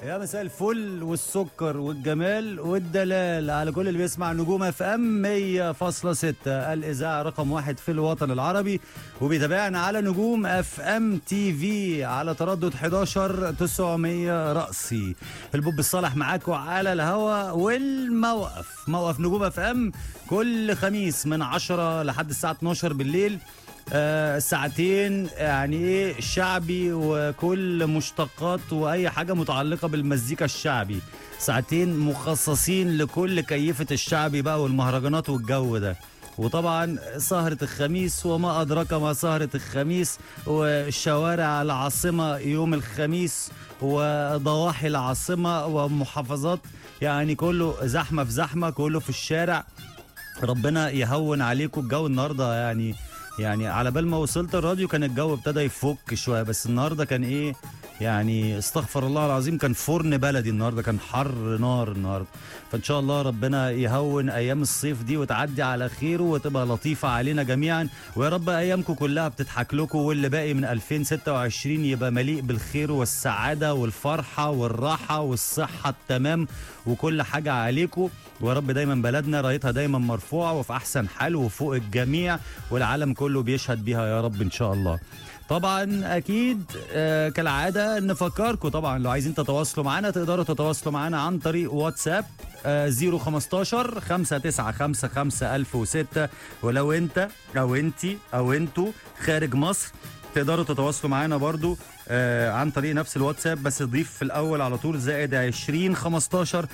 يا مساء الفل والسكر والجمال والدلال على كل اللي بيسمع نجوم اف ام 100.6 الاذاعه رقم واحد في الوطن العربي وبيتابعنا على نجوم اف ام تي في على تردد 11 900 رأسي البوب الصالح معاكم على الهوا والموقف موقف نجوم اف ام كل خميس من 10 لحد الساعه 12 بالليل آه، ساعتين يعني ايه شعبي وكل مشتقات واي حاجه متعلقه بالمزيكا الشعبي ساعتين مخصصين لكل كيفه الشعبي بقى والمهرجانات والجو ده وطبعا سهرة الخميس وما أدراك ما سهرة الخميس وشوارع العاصمة يوم الخميس وضواحي العاصمة ومحافظات يعني كله زحمة في زحمة كله في الشارع ربنا يهون عليكم الجو النهارده يعني يعني على بال ما وصلت الراديو كان الجو ابتدى يفك شويه بس النهارده كان ايه يعني استغفر الله العظيم كان فرن بلدي النهارده كان حر نار النهارده فان شاء الله ربنا يهون ايام الصيف دي وتعدي على خير وتبقى لطيفه علينا جميعا ويا رب ايامكم كلها بتضحك لكم واللي باقي من 2026 يبقى مليء بالخير والسعاده والفرحه والراحه والصحه التمام وكل حاجه عليكم ويا رب دايما بلدنا رايتها دايما مرفوعه وفي احسن حال وفوق الجميع والعالم كله بيشهد بيها يا رب ان شاء الله طبعا اكيد آه كالعاده نفكركم طبعا لو عايزين تتواصلوا معنا تقدروا تتواصلوا معنا عن طريق واتساب آه 015 5955 1006 ولو انت او انتي او انتوا خارج مصر تقدروا تتواصلوا معانا برضو آه عن طريق نفس الواتساب بس ضيف في الاول على طول زائد 20 15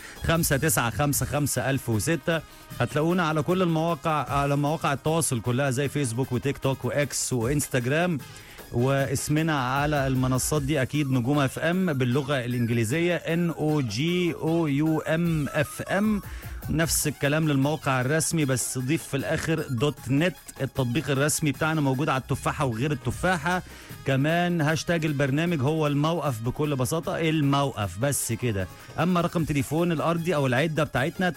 5955 1006 هتلاقونا على كل المواقع على مواقع التواصل كلها زي فيسبوك وتيك توك واكس وانستجرام واسمنا على المنصات دي اكيد نجوم اف ام باللغه الانجليزيه ان او جي او يو ام اف ام نفس الكلام للموقع الرسمي بس ضيف في الاخر دوت نت التطبيق الرسمي بتاعنا موجود على التفاحه وغير التفاحه كمان هاشتاج البرنامج هو الموقف بكل بساطه الموقف بس كده اما رقم تليفون الارضي او العده بتاعتنا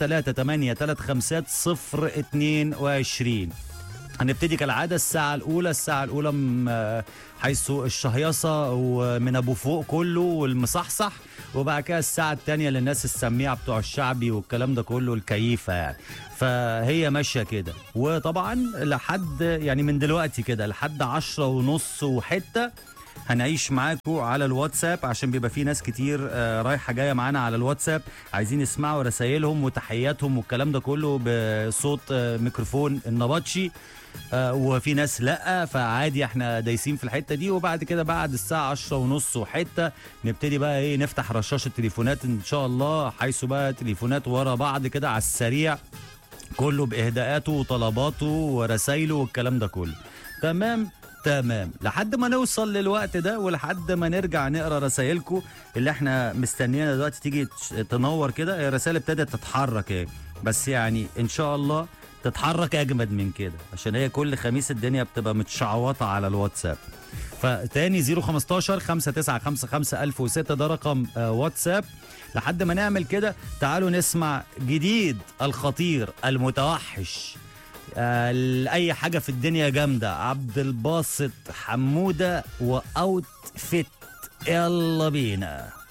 3835022 هنبتدي كالعاده الساعه الاولى الساعه الاولى م- حيث الشهيصه ومن ابو فوق كله والمصحصح وبعد كده الساعه الثانيه للناس السميعه بتوع الشعبي والكلام ده كله الكيفه يعني فهي ماشيه كده وطبعا لحد يعني من دلوقتي كده لحد عشرة ونص وحته هنعيش معاكم على الواتساب عشان بيبقى في ناس كتير آه، رايحه جايه معانا على الواتساب عايزين يسمعوا رسائلهم وتحياتهم والكلام ده كله بصوت آه، ميكروفون النبطشي آه، وفي ناس لا فعادي احنا دايسين في الحته دي وبعد كده بعد الساعه 10 ونص وحته نبتدي بقى ايه نفتح رشاش التليفونات ان شاء الله حيث بقى تليفونات ورا بعض كده على السريع كله باهداءاته وطلباته ورسايله والكلام ده كله تمام تمام لحد ما نوصل للوقت ده ولحد ما نرجع نقرا رسايلكم اللي احنا مستنيينها دلوقتي تيجي تش- تنور كده هي الرسائل ابتدت تتحرك ايه بس يعني ان شاء الله تتحرك اجمد من كده عشان هي كل خميس الدنيا بتبقى متشعوطه على الواتساب فتاني 015 5955 1006 ده رقم آه، واتساب لحد ما نعمل كده تعالوا نسمع جديد الخطير المتوحش آه، اي حاجه في الدنيا جامده عبد الباسط حموده واوت فيت يلا بينا